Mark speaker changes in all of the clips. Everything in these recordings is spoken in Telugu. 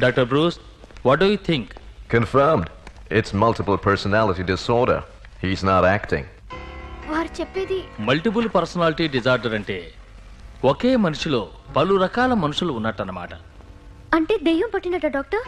Speaker 1: Doctor Bruce what do you think
Speaker 2: Confirmed. It's multiple personality disorder. He's not acting.
Speaker 3: వారు చెప్పేది
Speaker 1: మల్టిపుల్ పర్సనాలిటీ డిజార్డర్ అంటే ఒకే మనిషిలో పలు రకాల మనుషులు ఉన్నట్టన్నమాట
Speaker 3: అంటే దెయ్యం పట్టినట్ట డాక్టర్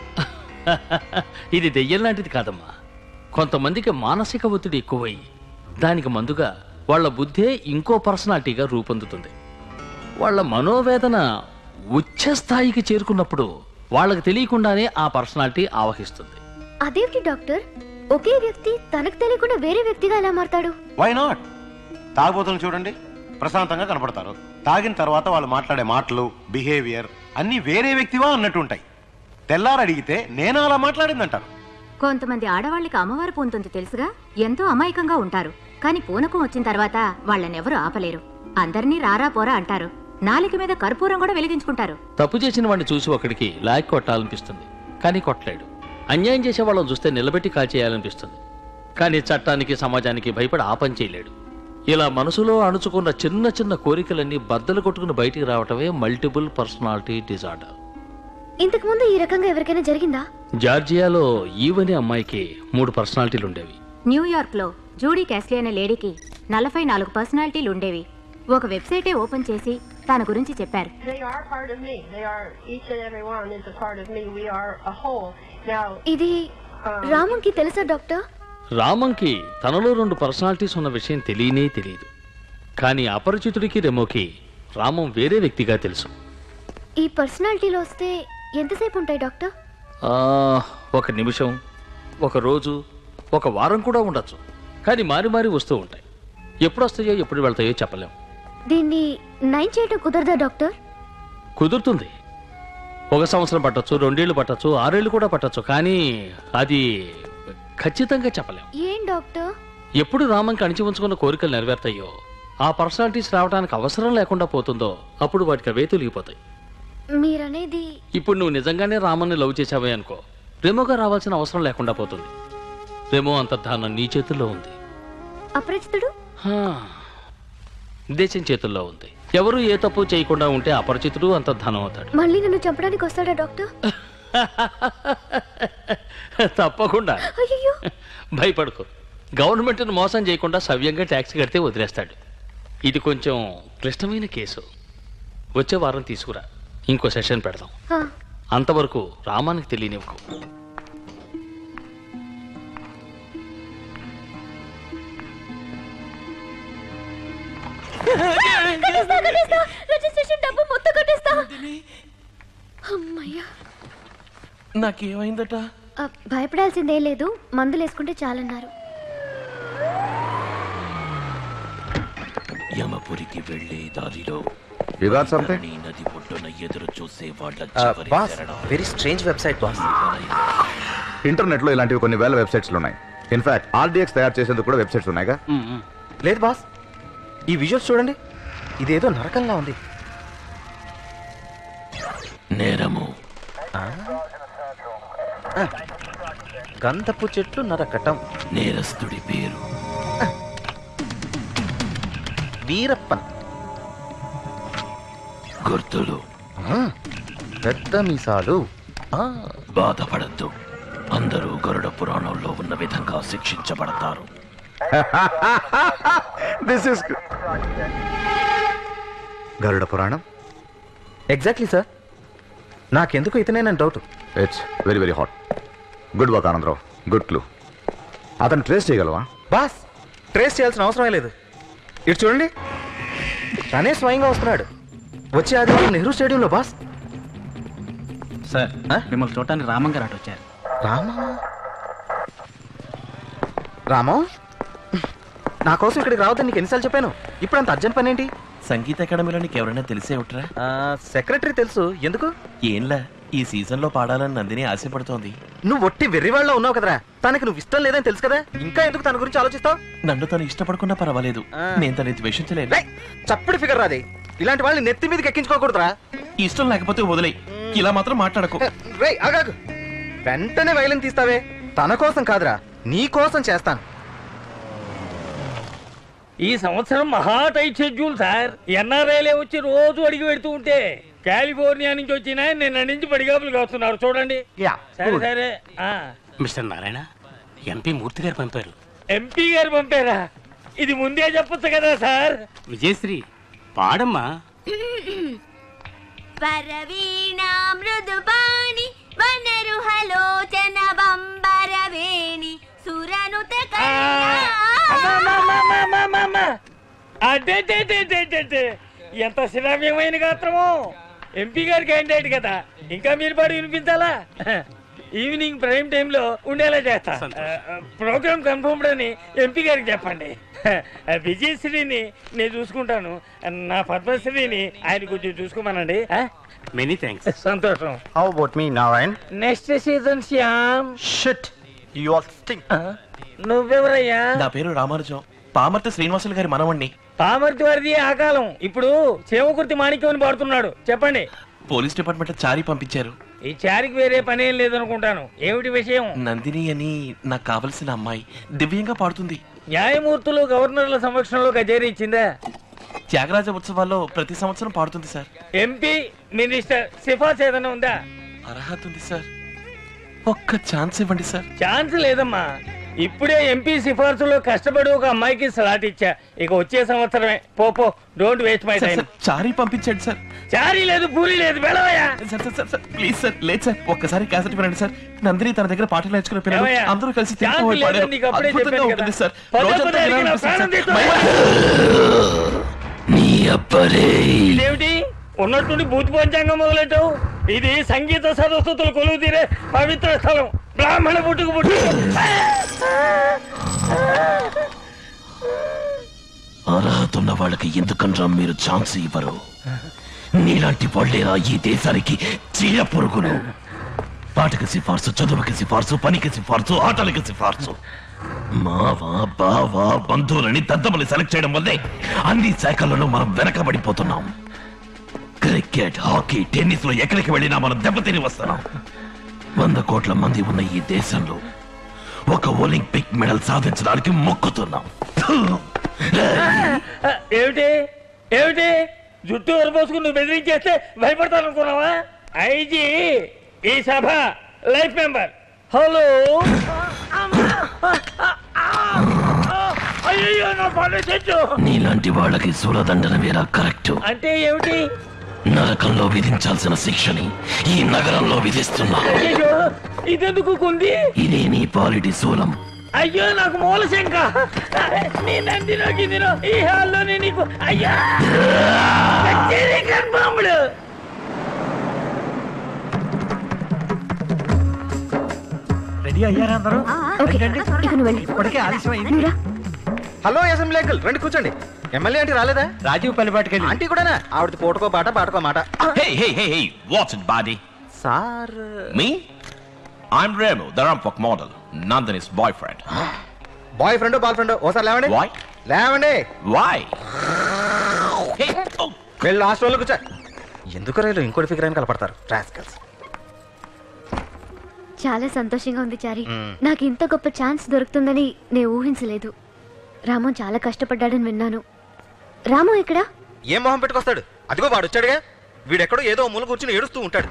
Speaker 1: ఇది దెయ్యం లాంటిది కాదమ్మా కొంతమందికి మానసిక ఒత్తిడి ఎక్కువై దానికి మందుగా వాళ్ళ బుద్ధే ఇంకో పర్సనాలిటీగా రూపొందుతుంది వాళ్ళ మనోవేదన ఉచ్చ స్థాయికి చేరుకున్నప్పుడు వాళ్ళకి తెలియకుండానే ఆ పర్సనాలిటీ ఆవహిస్తుంది
Speaker 3: అదేమిటి డాక్టర్ ఒకే వ్యక్తి తనకు తెలియకుండా వేరే వ్యక్తిగా ఎలా మారతాడు
Speaker 4: వై నాట్ తాగుబోతులు చూడండి ప్రశాంతంగా కనపడతారు తాగిన తర్వాత వాళ్ళు మాట్లాడే మాటలు బిహేవియర్ అన్ని వేరే వ్యక్తివా అన్నట్టు ఉంటాయి తెల్లారు అడిగితే నేను అలా మాట్లాడిందంటారు
Speaker 5: కొంతమంది ఆడవాళ్ళకి అమ్మవారు పూనుతుంది తెలుసుగా ఎంతో అమాయకంగా ఉంటారు కానీ పూనకం వచ్చిన తర్వాత వాళ్ళనెవరూ ఆపలేరు అందరినీ రారా పోరా అంటారు నాలిక మీద కర్పూరం కూడా వెలిగించుకుంటారు
Speaker 1: తప్పు చేసిన వాడిని చూసి ఒకడికి లాక్ కొట్టాలనిపిస్తుంది కానీ కొట్టలేడు అన్యాయం చేసే వాళ్ళని చూస్తే నిలబెట్టి కాల్చేయాలనిపిస్తుంది కానీ చట్టానికి సమాజానికి భయపడి ఆ పని చేయలేడు ఇలా మనసులో అణుచుకున్న చిన్న చిన్న కోరికలన్నీ బద్దలు కొట్టుకుని బయటికి రావటమే మల్టిపుల్ పర్సనాలిటీ డిజార్డర్
Speaker 3: ఇంతకు ముందు ఈ రకంగా ఎవరికైనా జరిగిందా
Speaker 1: జార్జియాలో ఈవని అమ్మాయికి మూడు పర్సనాలిటీలు ఉండేవి
Speaker 5: న్యూయార్క్ లో జూడీ క్యాస్లీ అనే లేడీకి నలభై నాలుగు పర్సనాలిటీలు ఉండేవి ఒక వెబ్సైటే ఓపెన్ చేసి తన గురించి చెప్పారు
Speaker 6: They are part of me. They are each and every one is a part of me. We are a whole. Now,
Speaker 3: ఇది రామంకి తెలుసా డాక్టర్
Speaker 1: రామంకి తనలో రెండు పర్సనాలిటీస్ ఉన్న విషయం తెలియనే తెలియదు కానీ అపరిచితుడికి రెమోకి రామం వేరే వ్యక్తిగా తెలుసు
Speaker 3: ఈ పర్సనాలిటీలో వస్తే ఎంతసేపు ఉంటాయి డాక్టర్
Speaker 1: ఆ, ఒక నిమిషం ఒక రోజు ఒక వారం కూడా ఉండొచ్చు కానీ మారి మారి వస్తూ ఉంటాయి ఎప్పుడు వస్తాయో ఎప్పుడు వెళ్తాయో చెప్పలేం
Speaker 3: దీన్ని నయం చేయటం కుదరదా డాక్టర్
Speaker 1: కుదురుతుంది ఒక సంవత్సరం పట్టొచ్చు రెండేళ్లు పట్టొచ్చు ఆరేళ్లు కూడా పట్టొచ్చు కానీ అది ఖచ్చితంగా చెప్పలేం
Speaker 3: ఏం డాక్టర్
Speaker 1: ఎప్పుడు రామంకి అణిచి ఉంచుకున్న కోరికలు నెరవేరుతాయో ఆ పర్సనాలిటీస్ రావడానికి అవసరం లేకుండా పోతుందో అప్పుడు వాటికి అవే తొలగిపోతాయి
Speaker 3: మీరనేది
Speaker 1: ఇప్పుడు నువ్వు నిజంగానే రామన్ని లవ్ చేసావే అనుకో రెమోగా రావాల్సిన అవసరం లేకుండా పోతుంది రెమో అంతర్ధానం నీ చేతుల్లో ఉంది
Speaker 3: అపరిచితుడు
Speaker 1: హా. దేశం చేతుల్లో ఉంది ఎవరు ఏ తప్పు చేయకుండా ఉంటే అపరిచితుడు అంతర్ధానం అవుతాడు
Speaker 3: మళ్ళీ నన్ను చంపడానికి వస్తాడా డాక్టర్
Speaker 1: తప్పకుండా
Speaker 3: అయ్యో
Speaker 1: భయపడుకో గవర్నమెంట్ను మోసం చేయకుండా సవ్యంగా ట్యాక్స్ కడితే వదిలేస్తాడు ఇది కొంచెం క్లిష్టమైన కేసు వచ్చే వారం తీసుకురా ఇంకో సెషన్ పెడదాం అంతవరకు రామానికి తెలియనివ్వకు
Speaker 3: రిజిస్ట్రేషన్ డబ్బు మొత్తం కట్టేస్తా అమ్మయ్యా
Speaker 7: నాకేమైందట
Speaker 3: ఆ, భయపడాల్సిందే లేదు మందులు వేసుకుంటే చాలన్నారు
Speaker 7: యమపురికి వెళ్లే దారిలో
Speaker 8: You got something?
Speaker 7: ధరణి నది ఒడ్డున ఎదురు చూసే వాళ్ళ
Speaker 9: Uh,
Speaker 7: చివరి
Speaker 9: బాస్
Speaker 7: శరణం.
Speaker 9: వెరీ స్ట్రేంజ్ వెబ్సైట్ బాస్
Speaker 8: ఇంటర్నెట్లో ఇలాంటివి కొన్ని వేల వెబ్సైట్స్ ఉన్నాయి ఇన్ఫాక్ట్ ఆర్డిఎక్స్ తయారు చేసేందుకు కూడా వెబ్సైట్స్ ఉన్నాయిగా
Speaker 9: లేదు బాస్ ఈ విజువల్స్ చూడండి ఇదేదో నరకంలా ఉంది
Speaker 7: నేరము
Speaker 9: గంధపు చెట్లు నరకటం
Speaker 7: నేరస్తుడి పేరు
Speaker 9: వీరప్పన్
Speaker 7: గుర్తులు
Speaker 9: పెద్ద మీసాలు ఆ,
Speaker 7: బాధపడద్దు అందరూ గరుడ పురాణంలో ఉన్న విధంగా శిక్షించబడతారు
Speaker 8: దిస్ ఇస్ గరుడ పురాణం
Speaker 9: ఎగ్జాక్ట్లీ సార్ నాకెందుకు ఇతనేనని doubt
Speaker 8: it's very very hot good work Anandarao good clue అతను ట్రేస్ చేయగలవా
Speaker 9: బాస్ ట్రేస్ చేయాల్సిన అవసరమే లేదు ఇటు చూడండి తనే స్వయంగా వస్తున్నాడు వచ్చే ఆదివారం నెహ్రూ స్టేడియంలో బాస్
Speaker 10: సార్
Speaker 9: ఆ?
Speaker 10: మిమ్మల్ని చూడటానికి రామం గారు అటు వచ్చారు
Speaker 9: రామా రామం నా కోసం ఇక్కడికి రావద్దని నీకు ఎన్నిసార్లు చెప్పాను ఇప్పుడు అంత అర్జెంట్ పని ఏంటి
Speaker 7: సంగీత అకాడమీలో నీకు ఎవరైనా తెలిసే ఉంటారా
Speaker 9: సెక్రటరీ తెలుసు ఎందుకు
Speaker 7: ఏంలా ఈ సీజన్ లో పాడాలని నందిని ఆశపడుతోంది
Speaker 9: నువ్వు ఒట్టి వెర్రివాళ్ళ ఉన్నావు కదరా తనకి నువ్వు ఇష్టం లేదని తెలుసు కదా ఇంకా ఎందుకు తన గురించి ఆలోచిస్తావు
Speaker 7: నన్ను తను ఇష్టపడకుండా పర్వాలేదు నేను తనని ద్వేషించలేదు
Speaker 9: రేయ్, చప్పుడు ఫిగర్ రాది ఇలాంటి వాళ్ళని నెత్తి మీదకి ఎక్కించుకోకూడదురా
Speaker 7: ఇష్టం లేకపోతే వదిలే ఇలా మాత్రం మాట్లాడకు
Speaker 9: రే ఆగాగు వెంటనే వైలెన్ తీస్తావే తన కోసం కాదురా నీ కోసం చేస్తాను
Speaker 11: ఈ సంవత్సరం మహా టైట్ షెడ్యూల్ సార్ ఎన్ఆర్ఐలే వచ్చి రోజు అడిగి పెడుతూ ఉంటే
Speaker 1: కాలిఫోర్నియా నుంచి వచ్చిన ఆయన నిన్న నుంచి పడిగాపులు వస్తున్నారు చూడండి సరే సరే ఆ.
Speaker 10: మిస్టర్ నారాయణ ఎంపీ మూర్తి గారు పంపారు
Speaker 1: ఎంపీ గారు పంపారా ఇది ముందే చెప్పొచ్చు కదా సార్
Speaker 10: విజయశ్రీ పాడమ్మా
Speaker 3: పరవీణా మృదుపాణి వనరుహలోచన బంబరవేణి సురనుత
Speaker 1: అడ్డే ఎంత శ్రావ్యమైన గాత్రమో ఎంపీ గారి క్యాండిడేట్ కదా ఇంకా మీరు పాడు వినిపించాలా ఈవినింగ్ ప్రైమ్ టైంలో ఉండేలా చేస్తా ప్రోగ్రామ్ కన్ఫర్మ్డ్ అని ఎంపీ గారికి చెప్పండి విజయశ్రీని నేను చూసుకుంటాను నా పద్మశ్రీని ఆయన కొంచెం చూసుకోమనండి
Speaker 10: మెనీ థ్యాంక్స్
Speaker 1: సంతోషం
Speaker 9: how about me Narayan
Speaker 1: next season Shyam
Speaker 9: shit you are sting
Speaker 1: నువ్వెవరయ్యా
Speaker 7: నా పేరు రామానుజం పామర్తి శ్రీనివాసులు గారి మనవణ్ణి
Speaker 1: పామర్తి వారిది ఆ కాలం ఇప్పుడు చేమకుర్తి మాణిక్యం అని పాడుతున్నాడు చెప్పండి
Speaker 7: పోలీస్ డిపార్ట్మెంట్ చారి పంపించారు
Speaker 1: ఈ చారికి వేరే పనేం లేదనుకుంటాను ఏమిటి విషయం
Speaker 7: నందిని అని నాకు కావలసిన అమ్మాయి దివ్యంగా పాడుతుంది
Speaker 1: న్యాయమూర్తులు గవర్నర్ల సమక్షంలో కచేరీ ఇచ్చిందా
Speaker 7: త్యాగరాజ ఉత్సవాల్లో ప్రతి సంవత్సరం పాడుతుంది సార్
Speaker 1: ఎంపీ మినిస్టర్ సిఫార్సు ఏదైనా ఉందా
Speaker 7: అర్హత ఉంది సార్ ఒక్క ఛాన్స్ ఇవ్వండి సార్
Speaker 1: ఛాన్స్ లేదమ్మా ఇప్పుడే ఎంపీ సిఫార్సులో కష్టపడి ఒక అమ్మాయికి స్లాట్ ఇచ్చా ఇక వచ్చే సంవత్సరమే పోపో don't waste my
Speaker 7: sir,
Speaker 1: time
Speaker 7: sir, Chari పంపించండి సార్
Speaker 1: చారీ లేదు పూరి లేదు వెళ్ళవయ్యా
Speaker 7: sir sir sir sir please sir లేదు సార్ ఒక్కసారి క్యాసెట్ వినండి సార్ నందిని తన దగ్గర పాటలు నేర్చుకున్న పిల్లలు
Speaker 1: ఏమయ్యా?
Speaker 7: అందరూ కలిసి
Speaker 1: ఛాన్స్
Speaker 7: తిరుగుతూ
Speaker 1: లేదని
Speaker 7: పాడారు.
Speaker 1: నీకు అప్పుడే
Speaker 7: అద్భుతంగా
Speaker 1: చెప్పాను
Speaker 7: ఉంటుంది
Speaker 1: కదా.
Speaker 7: సార్
Speaker 1: పదే
Speaker 7: రోజంతా
Speaker 1: పదే అడిగినా
Speaker 7: వినాలనిపిస్తుంది
Speaker 1: ప్రాణం
Speaker 7: సార్.
Speaker 1: తీస్తావా? ఇదేమిటి ఉన్నట్టుండి భూతి పంచాంగం మొదలెట్టావు ఇది సంగీత సరస్వతులు కొలువు తీరే పవిత్ర స్థలం బ్రాహ్మణ పుట్టుకు పుట్టు
Speaker 11: అర్హత ఉన్న వాళ్ళకి ఎందుకనరా మీరు ఛాన్స్ ఇవ్వరు నీలాంటి వాళ్ళేరా ఈ దేశానికి చీడ పురుగులు పాటకి సిఫార్సు చదువుకి సిఫార్సు పనికి సిఫార్సు ఆటలకి సిఫార్సు మావా బావా బంధువులని దద్దమని సెలెక్ట్ చేయడం వల్లే అన్ని శాఖలలో మనం వెనకబడిపోతున్నాం క్రికెట్ హాకీ టెన్నిస్ లో ఎక్కడికి వెళ్ళినా మనం దెబ్బతిని వస్తున్నాం వంద కోట్ల మంది ఉన్న ఈ దేశంలో ఒక ఒలింపిక్ మెడల్ సాధించడానికి మొక్కుతున్నాం
Speaker 1: ఏమిటి ఏమిటి జుట్టు వరపోసుకుని నువ్వు బెదిరించేస్తే భయపడతాను అనుకున్నావా ఐజీ ఈ సభ లైఫ్ మెంబర్ హలో అయ్యో నా పని చెట్టు
Speaker 11: నీలాంటి వాళ్ళకి సూలదండన వేరా కరెక్ట్
Speaker 1: అంటే ఏమిటి
Speaker 11: నరకంలో విధించాల్సిన శిక్షని ఈ నగరంలో విధిస్తున్నా
Speaker 1: అయ్యో ఇదెందుకు కుంది
Speaker 11: ఇదే నీ పాలిటి శూలం
Speaker 1: అయ్యో నాకు మూల శంక నీ నందిలో గిదిలో ఈ హాల్లోనే నీకు అయ్యా కచేరీ కన్ఫర్మ్డ్
Speaker 9: రెడీ అయ్యారా అందరూ
Speaker 3: ఓకే ఇక నువ్వు వెళ్ళి
Speaker 9: ఇప్పటికే ఆలస్యమైంది
Speaker 3: నువ్వురా
Speaker 9: హలో అసెంబ్లీ అంకుల్ రండి కూర్చోండి ఎమ్మెల్యే ఆంటీ రాలేదా
Speaker 10: రాజీవ్ పల్లిపాటికెళ్ళి
Speaker 9: ఆంటీ కూడానా ఆవిడది పూటకో పాట పాటకో మాట
Speaker 11: Hey, hey, hey, hey, what's it, buddy?
Speaker 9: Sir
Speaker 11: Me? I'm Remu, the Rampok model, Nandini's boyfriend.
Speaker 9: Boyfriend boyfriend ఓసారి లేవండి
Speaker 11: Why?
Speaker 9: లేవండి
Speaker 11: Why? Hey, oh,
Speaker 9: వెళ్ళి లాస్ట్ రోజులు కూర్చో ఎందుకు రైలు ఇంకోటి ఫిగర్ అని కలపడతారు రాస్కల్స్
Speaker 3: చాలా సంతోషంగా ఉంది చారి
Speaker 9: మ్మ్.
Speaker 3: నాకు ఇంత గొప్ప ఛాన్స్ దొరుకుతుందని నేను ఊహించలేదు రాము చాలా కష్టపడ్డాడని విన్నాను రాము ఎక్కడా
Speaker 9: ఏం మొహం పెట్టుకొస్తాడు అదిగో వాడు వచ్చాడుగా వీడెక్కడో ఏదో మూల కూర్చుని ఏడుస్తూ ఉంటాడు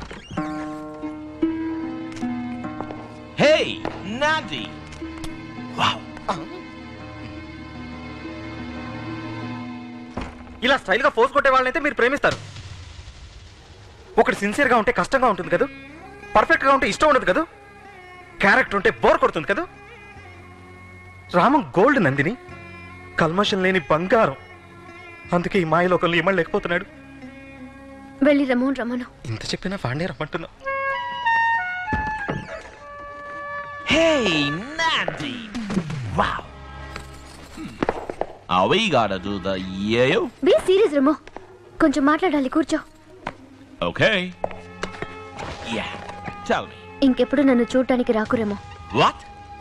Speaker 11: hey, Nandi! Wow.
Speaker 9: ఇలా స్టైల్ గా ఫోర్స్ కొట్టే వాళ్ళనైతే మీరు ప్రేమిస్తారు ఒకటి సిన్సియర్ గా ఉంటే కష్టంగా ఉంటుంది కదా పర్ఫెక్ట్ గా ఉంటే ఇష్టం ఉండదు కదా క్యారెక్టర్ ఉంటే బోర్ కొడుతుంది కదా రామం గోల్డ్ నందిని కల్మషం లేని బంగారం అందుకే ఈ మాయలోకంలో ఇమ్మలేకపోతున్నాడు
Speaker 3: వెళ్ళి రమ్మను రమ్మను
Speaker 9: ఇంత చెప్పినా ఫాండే రమ్మంటున్నా
Speaker 11: Hey, Nandi! Wow. Hmm. Are we gotta do the yayo?
Speaker 3: Be serious రమో కొంచెం మాట్లాడాలి కూర్చో
Speaker 11: Okay. Yeah. Tell me.
Speaker 3: ఇంకెప్పుడు నన్ను చూడటానికి రాకురేమో
Speaker 11: What?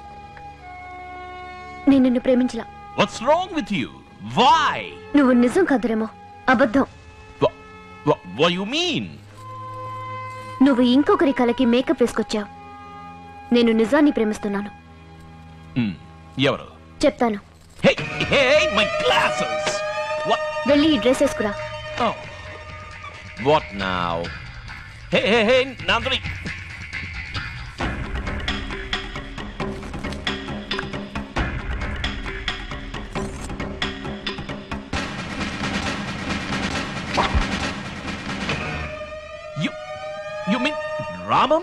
Speaker 3: నేను నిన్ను ప్రేమించలా
Speaker 11: What's wrong with you? Why?
Speaker 3: నువ్వు నిజం కాదురేమో అబద్ధం
Speaker 11: What, what, what do you mean?
Speaker 3: నువ్వు ఇంకొకరి కలకి మేకప్ వేసుకొచ్చావు నేను నిజాన్ని ప్రేమిస్తున్నాను
Speaker 11: Hmm. ఎవరు
Speaker 3: చెప్తాను
Speaker 11: Hey, hey, my glasses! What?
Speaker 3: వెళ్ళి ఈ డ్రెస్ వేసుకురా
Speaker 11: Oh. What now? Hey, hey, hey, Nandini. You, you mean Ramam?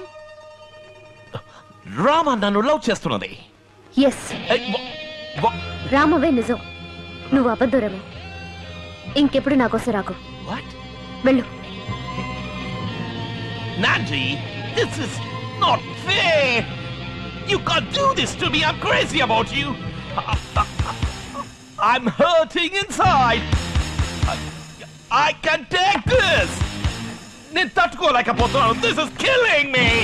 Speaker 11: Rama నన్ను లవ్ చేస్తున్నది
Speaker 3: ఎస్
Speaker 11: Eh, wha- wha-
Speaker 3: రామవే నిజం నువ్వు అబద్ధురమే ఇంకెప్పుడు నాకోసం రాకు
Speaker 11: What?
Speaker 3: వెళ్ళు
Speaker 11: Nandi, this is not fair. You can't do this to me. I'm crazy about you. I'm hurting inside. I, I can take this. నేను తట్టుకోలేకపోతున్నాను this is killing me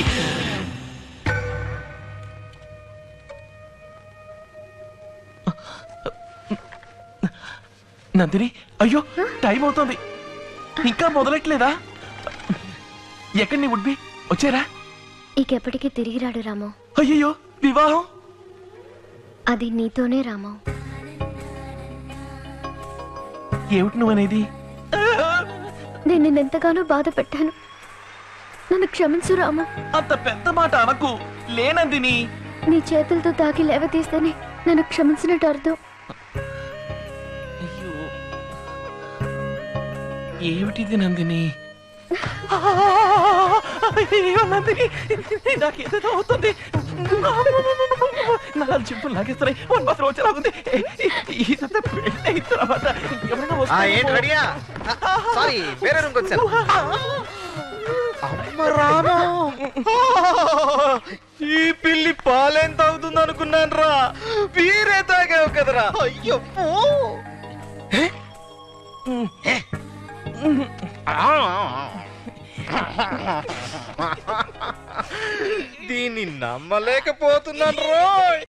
Speaker 11: Nandini అయ్యో టైం అవుతుంది ఇంకా మొదలెట్లేదా ఎక్కడి నీ ఉడ్బి వచ్చారా
Speaker 3: ఇకెప్పటికీ తిరిగి రాడు రాము
Speaker 11: అయ్యయ్యో వివాహం
Speaker 3: అది నీతోనే రాము
Speaker 11: ఏమిటి నువ్వనేది
Speaker 3: నేను నిన్నెంతగానో బాధ పెట్టాను నన్ను క్షమించు రాము
Speaker 11: అంత పెద్ద మాట అనకు లేనందిని
Speaker 3: నీ చేతులతో తాకి లేవతీస్తేనే నన్ను క్షమించినట్టు అర్థం
Speaker 11: అయ్యో ఏమిటిది నందిని అయ్యో నందిని నాకేదో అవుతుంది నా చెప్పులు లాగేస్తున్నాయి వన్ మాత్రం వచ్చేలాగుంది ఇదంతా పెళ్ళి అయిన తర్వాత ఎవరైనా
Speaker 9: ఆ, ఏంటి
Speaker 11: వస్తారేమో.
Speaker 9: రెడీయా సారీ వేరే రూమ్కి వచ్చాను అమ్మ రాను ఈ పిల్లి పాలెంత అవుతుంది అనుకున్నాను రా వీరే తాగావు కదరా అయ్యో పో. ఏ? ఏ? దీన్ని నమ్మలేకపోతున్నాను రోయ్